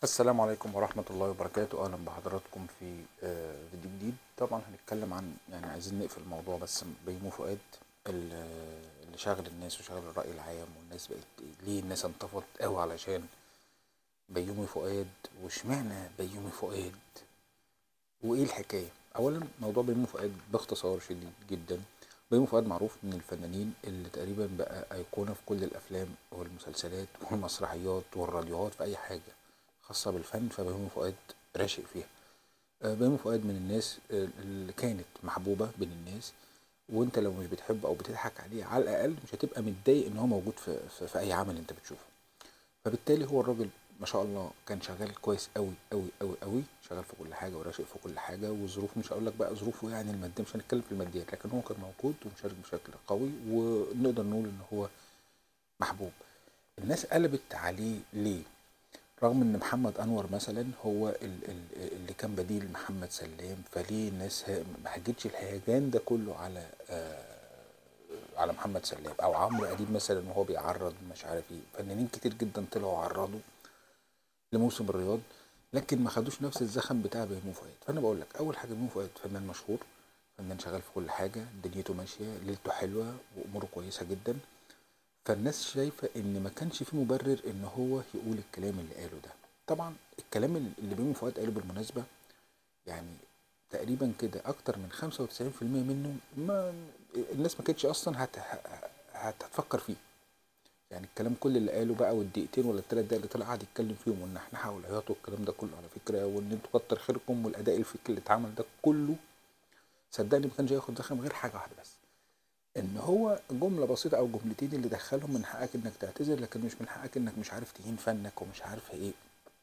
السلام عليكم ورحمة الله وبركاته أهلا بحضراتكم في آه، فيديو جديد طبعا هنتكلم عن يعني عايزين نقفل الموضوع بس بيومي فؤاد ال- اللي شاغل الناس وشاغل الرأي العام والناس بقت ليه الناس انتفضت قوي علشان بيومي فؤاد واشمعنى بيومي فؤاد وايه الحكاية اولا موضوع بيومي فؤاد باختصار شديد جدا بيومي فؤاد معروف من الفنانين اللي تقريبا بقى أيقونة في كل الأفلام والمسلسلات والمسرحيات والراديوهات في أي حاجة خاصة بالفن فبيومي فؤاد راشق فيها آه، بيومي فؤاد من الناس آه، اللي كانت محبوبة بين الناس وانت لو مش بتحبه او بتضحك عليه على الاقل مش هتبقى متضايق ان هو موجود في, في, في اي عمل انت بتشوفه فبالتالي هو الراجل ما شاء الله كان شغال كويس قوي قوي قوي قوي شغال في كل حاجه وراشق في كل حاجه وظروفه مش هقول لك بقى ظروفه يعني الماديه مش هنتكلم في الماديات لكن هو كان موجود ومشارك بشكل قوي ونقدر نقول ان هو محبوب الناس قلبت عليه ليه رغم ان محمد انور مثلا هو ال- ال- اللي كان بديل محمد سلام فليه الناس ه- ما هجتش الهيجان ده كله على آه، على محمد سلام او عمرو اديب مثلا وهو بيعرض مش عارف ايه فنانين كتير جدا طلعوا عرضوا لموسم الرياض لكن ما خدوش نفس الزخم بتاع بيومي فؤاد فانا بقول لك اول حاجه بيومي فؤاد فنان مشهور فنان شغال في كل حاجه دنيته ماشيه ليلته حلوه واموره كويسه جدا فالناس شايفه ان ما كانش في مبرر ان هو يقول الكلام اللي قاله ده طبعا الكلام اللي بيومي فؤاد قاله بالمناسبه يعني تقريبا كده اكتر من 95% منه ما الناس ما كانتش اصلا هت... هت... هتفكر فيه يعني الكلام كل اللي قاله بقى والدقيقتين ولا الثلاث دقايق اللي طلع قعد يتكلم فيهم والنحنحه والعياط والكلام ده كله على فكره وان انتوا كتر خيركم والاداء الفكري اللي اتعمل ده كله صدقني ما كانش هياخد زخم غير حاجه واحده بس ان هو جمله بسيطه او جملتين اللي دخلهم من حقك انك تعتذر لكن مش من حقك انك مش عارف تهين فنك ومش عارف ايه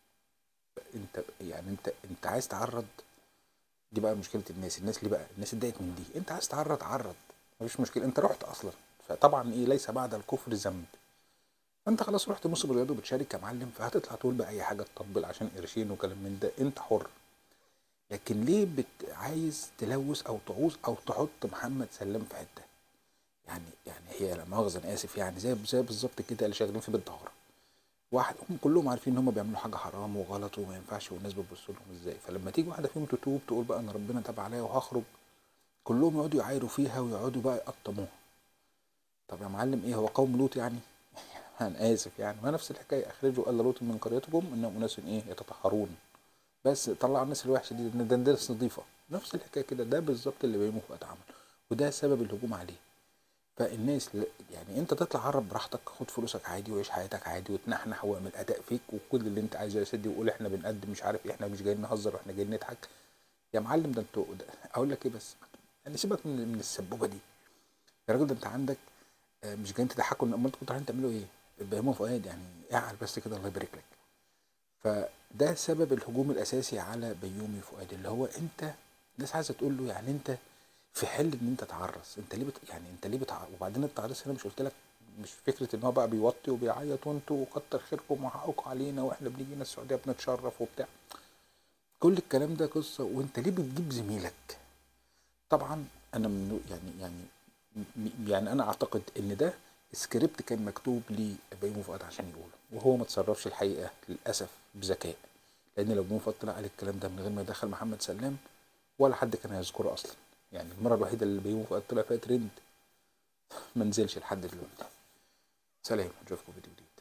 انت يعني انت انت عايز تعرض دي بقى مشكله الناس الناس ليه بقى الناس اتضايقت من دي انت عايز تعرض عرض مفيش مشكله انت رحت اصلا فطبعا ايه ليس بعد الكفر ذنب فانت خلاص رحت موسم الرياضه وبتشارك يا معلم فهتطلع تقول بقى اي حاجه تطبل عشان قرشين وكلام من ده انت حر لكن ليه بت... عايز تلوث او تعوز او تحط محمد سلام في حته يعني يعني هي لا مؤاخذه انا اسف يعني زي زي بالظبط كده اللي شغالين في بيت دهره واحد هم كلهم عارفين ان هم بيعملوا حاجه حرام وغلط وما ينفعش والناس بتبص لهم ازاي فلما تيجي واحده فيهم تتوب تقول بقى انا ربنا تاب عليا وهخرج كلهم يقعدوا يعايروا فيها ويقعدوا بقى يقطموها طب يا معلم ايه هو قوم لوط يعني انا اسف يعني ما نفس الحكايه اخرجوا ال لوط من قريتكم انهم اناس ايه يتطهرون بس طلعوا الناس الوحشه دي ده ده ناس نظيفه نفس الحكايه كده ده بالظبط اللي بيومي فؤاد عمل وده سبب الهجوم عليه فالناس ل- يعني انت تطلع عرب براحتك خد فلوسك عادي وعيش حياتك عادي وتنحنح واعمل اداء فيك وكل اللي انت عايزه يا سيدي وقول احنا بنقدم مش عارف ايه احنا مش جايين نهزر واحنا جايين نضحك يا معلم ده انتوا ده اقول لك ايه بس يعني سيبك من من السبوبه دي يا راجل ده انت عندك آه، مش جايين تضحكوا امال انتوا كنتوا رايحين تعملوا ايه؟ بيومي فؤاد يعني اعقل بس كده الله يبارك لك فده سبب الهجوم الاساسي على بيومي فؤاد اللي هو انت الناس عايزه تقول له يعني انت في حل ان انت تعرس انت ليه بت... يعني انت ليه بتع... وبعدين التعريس هنا مش قلت لك مش فكره ان هو بقى بيوطي وبيعيط وانتوا كتر خيركم وحقكم علينا واحنا بنيجي هنا السعوديه بنتشرف وبتاع كل الكلام ده قصه وانت ليه بتجيب زميلك طبعا انا من يعني يعني م- يعني انا اعتقد ان ده سكريبت كان مكتوب لبيومي فؤاد عشان يقوله وهو ما تصرفش الحقيقه للاسف بذكاء لان لو بيومي فؤاد طلع قال الكلام ده من غير ما يدخل محمد سلام ولا حد كان هيذكره اصلا يعني المره الوحيده اللي بيومي فؤاد طلع فيها ترند ما نزلش لحد دلوقتي سلام نشوفكم في فيديو جديد